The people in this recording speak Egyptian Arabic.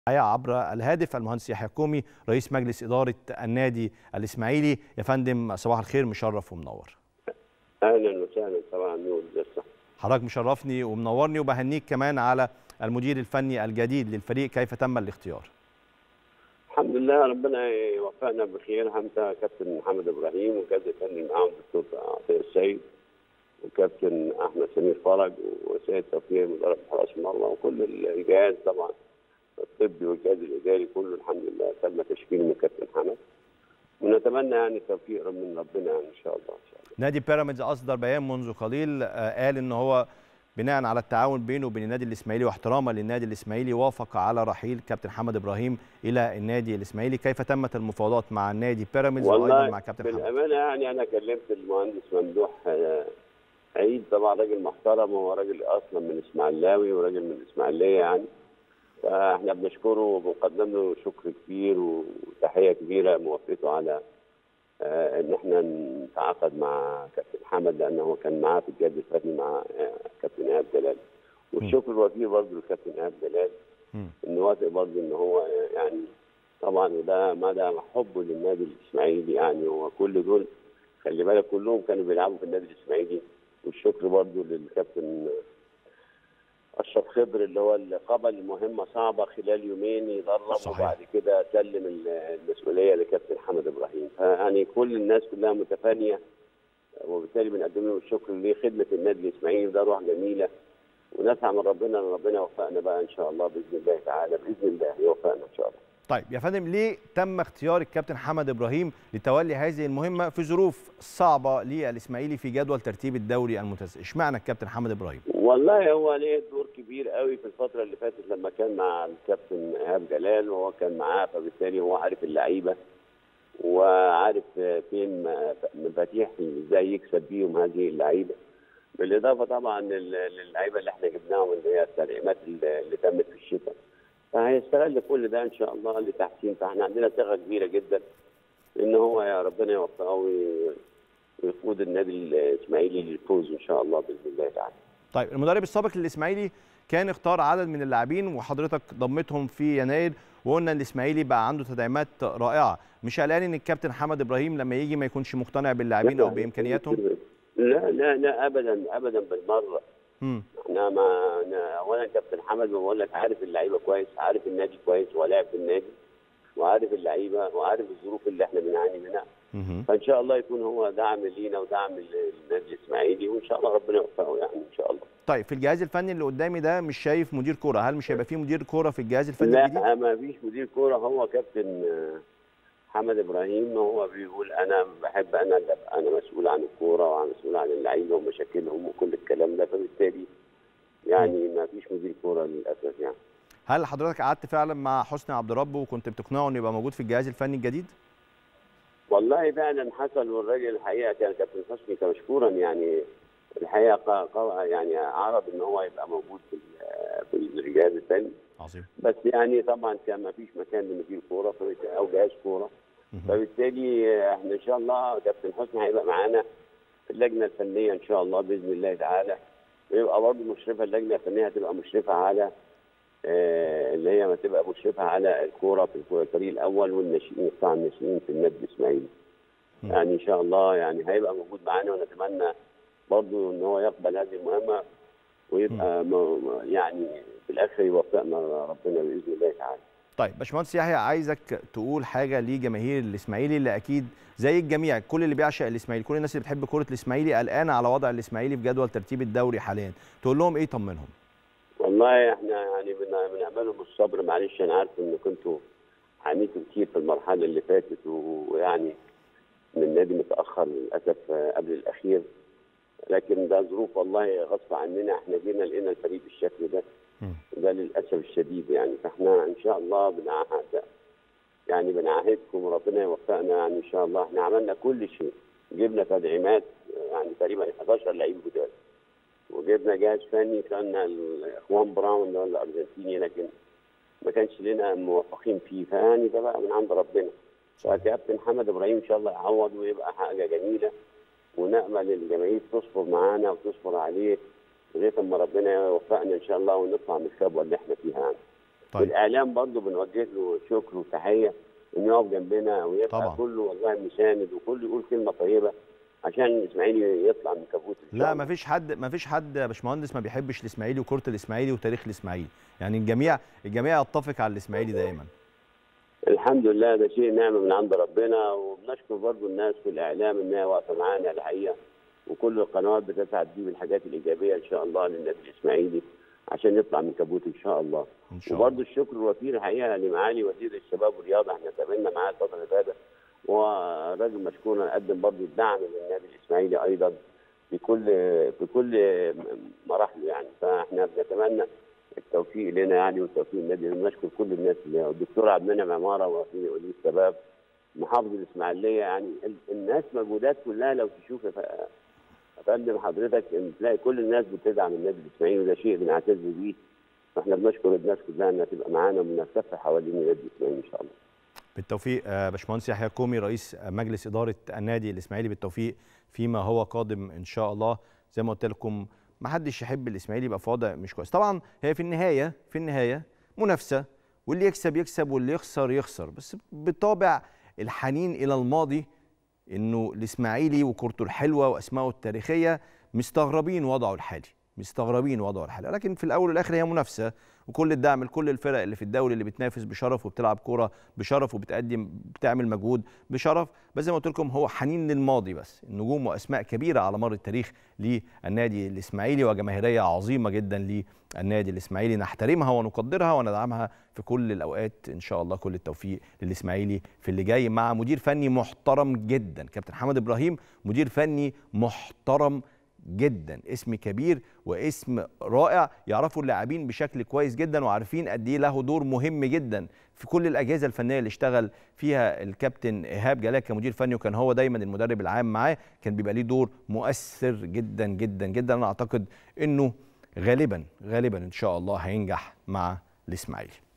عبر الهاتف المهندس يحيى كومي رئيس مجلس إدارة النادي الإسماعيلي يا فندم صباح الخير مشرف ومنور اهلا وسهلا طبعا نور لسه حضرتك مشرفني ومنورني وبهنيك كمان على المدير الفني الجديد للفريق كيف تم الاختيار الحمد لله ربنا يوفقنا بخير انت كابتن محمد ابراهيم وكابتن فني معاهم الدكتور عطيه السيد وكابتن احمد سمير فرج وسيد توفيق مدرب حراس المرمى وكل الجهاز طبعا الطبي والجهاز الاداري كله الحمد لله تم تشكيله من كابتن حمد ونتمنى يعني التوفيق من ربنا يعني ان شاء الله ان شاء الله نادي بيراميدز أصدر بيان منذ قليل آه، قال إن هو بناء على التعاون بينه وبين النادي الإسماعيلي واحتراما للنادي الإسماعيلي وافق على رحيل كابتن حمد إبراهيم إلى النادي الإسماعيلي كيف تمت المفاوضات مع النادي بيراميدز وأيضا والله مع كابتن حمد بالامانه يعني انا كلمت المهندس ممدوح آه، عيد طبعا راجل محترم وهو راجل اصلا من اسماعيلاوي وراجل من اسماعيليه يعني فاحنا بنشكره وبنقدم له شكر كبير وتحيه كبيره موافقته على آه، ان احنا نتعاقد مع كابتن حمد لانه هو كان معاه في الجهاز الفني مع آه، كابتن ايهاب جلال والشكر الوفير برضه لكابتن ايهاب جلال مم. انه وافق برضه ان هو يعني طبعا وده مدى حبه للنادي الاسماعيلي يعني هو كل دول خلي بالك كلهم كانوا بيلعبوا في النادي الاسماعيلي والشكر برضه للكابتن اشرف خضر اللي هو اللي قبل مهمه صعبه خلال يومين يدرب صحيح. وبعد كده سلم ال- المسؤوليه لكابتن حمد ابراهيم فيعني كل الناس كلها متفانيه وبالتالي بنقدم له الشكر لخدمه النادي الاسماعيلي وده روح جميله ونسعى من ربنا ان ربنا يوفقنا بقى ان شاء الله باذن الله تعالى باذن الله يوفقنا ان شاء الله طيب يا فندم ليه تم اختيار الكابتن حمد ابراهيم لتولي هذه المهمه في ظروف صعبه للاسماعيلي في جدول ترتيب الدوري الممتاز اشمعنى الكابتن حمد ابراهيم والله هو ليه دور كبير قوي في الفتره اللي فاتت لما كان مع الكابتن ايهاب جلال وهو كان معاه فبالتالي هو عارف اللعيبه وعارف فين مفاتيح ازاي يكسب بيهم هذه اللعيبه بالاضافه طبعا لل- للعيبه اللي احنا جبناهم اللي هي التدعيمات اللي اللي تمت في الشتاء فهيستغل كل ده ان شاء الله لتحسين فاحنا عندنا ثقه كبيره جدا ان هو يا ربنا يوفقه وي- ويقود النادي الاسماعيلي للفوز ان شاء الله باذن الله تعالى طيب المدرب السابق للاسماعيلي كان اختار عدد من اللاعبين وحضرتك ضمتهم في يناير وقلنا ان الاسماعيلي بقى عنده تدعيمات رائعه مش قلقان ان الكابتن حمد ابراهيم لما يجي ما يكونش مقتنع باللاعبين او بامكانياتهم لا لا لا ابدا ابدا بالمره امم احنا ما أنا اولا كابتن حمد بقول لك عارف اللعيبه كويس عارف النادي كويس ولعب في النادي وعارف اللعيبه وعارف الظروف اللي احنا بنعاني منها مهم. فان شاء الله يكون هو دعم لينا ودعم للنادي الاسماعيلي وان شاء الله ربنا يوفقه يعني ان شاء الله طيب في الجهاز الفني اللي قدامي ده مش شايف مدير كوره هل مش هيبقى فيه مدير كوره في الجهاز الفني الجديد لا ما فيش مدير كوره هو كابتن آه، حمد ابراهيم هو بيقول انا بحب انا اللي أبقى انا مسؤول عن الكوره ومسؤول عن اللعيبه ومشاكلهم وكل الكلام ده فبالتالي يعني ما فيش مدير كوره للاسف يعني هل حضرتك قعدت فعلا مع حسني عبد ربه وكنت بتقنعه انه يبقى موجود في الجهاز الفني الجديد والله فعلا حصل والراجل الحقيقه كان كابتن حسني كان مشكورا يعني الحقيقه قا- قا- يعني عرض ان هو يبقى موجود في ال- في الجهاز الفني عظيم بس يعني طبعا كان ما فيش مكان لمدير كوره فبالت- او جهاز كوره مهم. فبالتالي احنا ان شاء الله كابتن حسني هيبقى معانا في اللجنه الفنيه ان شاء الله باذن الله تعالى ويبقى برضه مشرفه اللجنه الفنيه هتبقى مشرفه على آه، اللي هي هتبقى مشرفه على الكوره في الكورة- الفريق الاول والناشئين قطاع الناشئين في النادي الاسماعيلي. مم. يعني ان شاء الله يعني هيبقى موجود معانا ونتمنى برضه ان هو يقبل هذه المهمه ويبقى م- يعني في الاخر يوفقنا ربنا باذن الله تعالى. طيب باشمهندس يحيى عايزك تقول حاجه لجماهير الاسماعيلي اللي اكيد زي الجميع كل اللي بيعشق الاسماعيلي كل الناس اللي بتحب كره الاسماعيلي قلقانه على وضع الاسماعيلي في جدول ترتيب الدوري حاليا تقول لهم ايه طمنهم والله احنا يعني بن- بنعملهم الصبر معلش انا عارف ان كنتوا عانيتوا كتير في المرحله اللي فاتت و- ويعني من النادي متاخر للاسف آه، قبل الاخير لكن ده ظروف والله غصب عننا احنا جينا لقينا الفريق بالشكل ده مم. ده للاسف الشديد يعني فاحنا ان شاء الله بنعهد يعني بنعهدكم وربنا يوفقنا يعني ان شاء الله احنا عملنا كل شيء جبنا تدعيمات آه، يعني تقريبا 11 لعيب جداد وجبنا جهاز فني كان الاخوان براون اللي هو الارجنتيني لكن ما كانش لنا موفقين فيه فيعني ده بقى من عند ربنا فكابتن محمد ابراهيم ان شاء الله يعوض ويبقى حاجه جميله ونامل الجماهير تصبر معانا وتصبر عليه لغايه اما ربنا يوفقنا ان شاء الله ونطلع من الكبوه اللي احنا فيها يعني. طيب. والاعلام برضه بنوجه له شكر وتحيه انه يقف جنبنا ويبقى طبعا. كله والله مساند وكله يقول كلمه طيبه عشان الاسماعيلي يطلع من كابوس إن شاء لا الله. ما فيش حد ما فيش حد يا باشمهندس ما بيحبش الاسماعيلي وكره الاسماعيلي وتاريخ الاسماعيلي يعني الجميع الجميع يتفق على الاسماعيلي دائما الحمد لله ده شيء نعمه من عند ربنا وبنشكر برضو الناس في الاعلام انها واقفه معانا الحقيقه وكل القنوات بتسعد دي بالحاجات الايجابيه ان شاء الله للنادي الاسماعيلي عشان يطلع من كابوت ان شاء الله ان شاء الله وبرضه الشكر الوفير الحقيقه لمعالي وزير الشباب والرياضه احنا تقابلنا معاه الفتره اللي فاتت وهو راجل مشكور قدم برضه الدعم للنادي الاسماعيلي ايضا في كل في كل مراحله يعني فاحنا بنتمنى التوفيق لنا يعني والتوفيق للنادي بنشكر كل الناس اللي الدكتور عبد المنعم عماره وزير الشباب محافظ الاسماعيليه يعني ال- الناس مجهودات كلها لو تشوف يا ف- يا فندم حضرتك إن تلاقي كل الناس بتدعم النادي الاسماعيلي وده شيء بنعتز بيه فاحنا بنشكر الناس كلها انها تبقى معانا وبنلتف حوالين النادي الاسماعيلي ان شاء الله. بالتوفيق آه، باشمهندس يحيى كومي رئيس مجلس اداره النادي الاسماعيلي بالتوفيق فيما هو قادم ان شاء الله زي ما قلت لكم ما حدش يحب الاسماعيلي يبقى في وضع مش كويس طبعا هي في النهايه في النهايه منافسه واللي يكسب يكسب واللي يخسر يخسر بس بطابع الحنين الى الماضي انه الاسماعيلي وكورته الحلوه واسمائه التاريخيه مستغربين وضعه الحالي مستغربين وضعه الحالي لكن في الاول والاخر هي منافسه وكل الدعم لكل الفرق اللي في الدوري اللي بتنافس بشرف وبتلعب كوره بشرف وبتقدم بتعمل مجهود بشرف بس زي ما قلت لكم هو حنين للماضي بس النجوم واسماء كبيره على مر التاريخ للنادي الاسماعيلي وجماهيريه عظيمه جدا للنادي الاسماعيلي نحترمها ونقدرها وندعمها في كل الاوقات ان شاء الله كل التوفيق للاسماعيلي في اللي جاي مع مدير فني محترم جدا كابتن حمد ابراهيم مدير فني محترم جدا اسم كبير واسم رائع يعرفوا اللاعبين بشكل كويس جدا وعارفين قد ايه له دور مهم جدا في كل الاجهزه الفنيه اللي اشتغل فيها الكابتن ايهاب جلال كمدير فني وكان هو دايما المدرب العام معاه كان بيبقى ليه دور مؤثر جدا جدا جدا انا اعتقد انه غالبا غالبا ان شاء الله هينجح مع الاسماعيلي